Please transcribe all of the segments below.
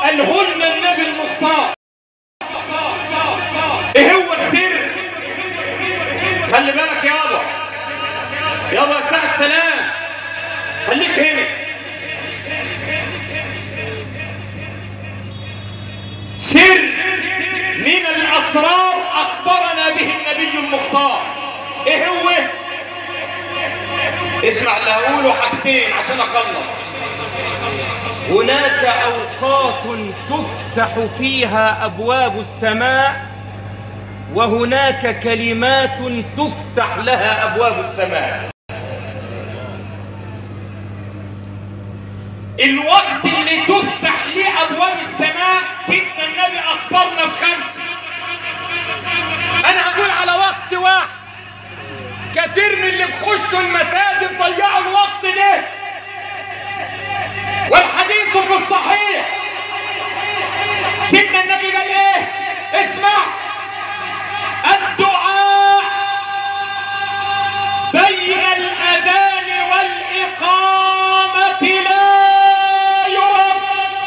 قالهن النبي المختار ايه هو السر خلي بالك يابا يابا بتاع السلام خليك هنا سر من الاسرار اخبرنا به النبي المختار ايه هو اسمع اللي هقوله حاجتين عشان اخلص هناك أوقات تفتح فيها أبواب السماء وهناك كلمات تفتح لها أبواب السماء الوقت اللي تفتح ليه ابواب السماء سيدنا النبي اخبرنا بخمسه أنا هقول على وقت واحد كثير من اللي بخشوا المساجد ضيعوا الوقت ده والحديث في الصحيح سيدنا النبي قال ايه اسمع الدعاء بين الاذان والاقامه لا يرد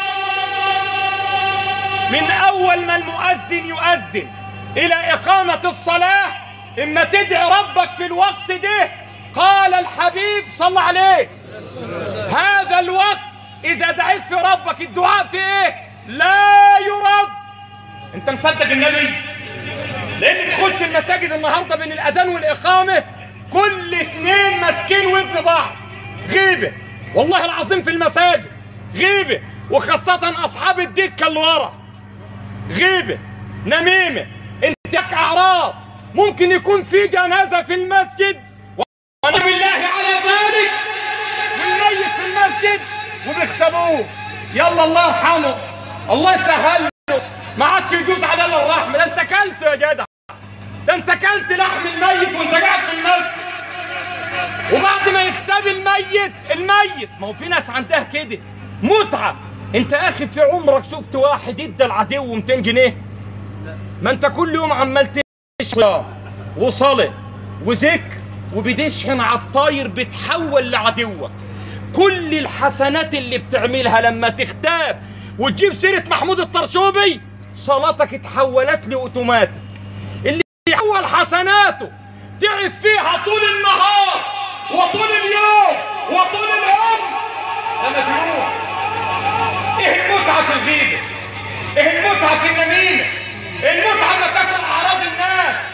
من أول ما المؤذن يؤذن إلى إقامة الصلاة إما تدعي ربك في الوقت ده قال الحبيب صلى عليه هذا الوقت إذا دعيت في ربك الدعاء في إيه لا يرد أنت مصدق النبي لأن تخش المساجد النهاردة بين الأذان والإقامة كل اتنين ماسكين ودن بعض غيبة والله العظيم في المساجد غيبة وخاصة أصحاب الدكة اللي ورا غيبة نميمة انتهاك أعراض ممكن يكون في جنازة في المسجد بالله على ذلك والميت في المسجد وبيختبوه يلا الله يرحمه الله يسهل له ما عادش يجوز على الله الرحمة ده انت كلته يا جدع ده انت كلت لحم الميت وانت قاعد في المسجد وبعد ما يختبي الميت الميت ما هو في ناس عندها كده متعة انت يا اخي في عمرك شفت واحد ادى العدو 200 جنيه ما انت كل يوم عمال تشرب وصلاة وذكر وبتشحن على الطاير بتحول لعدوك كل الحسنات اللي بتعملها لما تختاب وتجيب سيرة محمود الطرشوبي صلاتك اتحولت لاوتوماتيك اللي يحول حسناته تعب فيها طول النهار وطول اليوم وطول العمر ده مجنون ايه المتعه في الغيبه ايه المتعه في النميمه المتعه لما تاكل اعراض الناس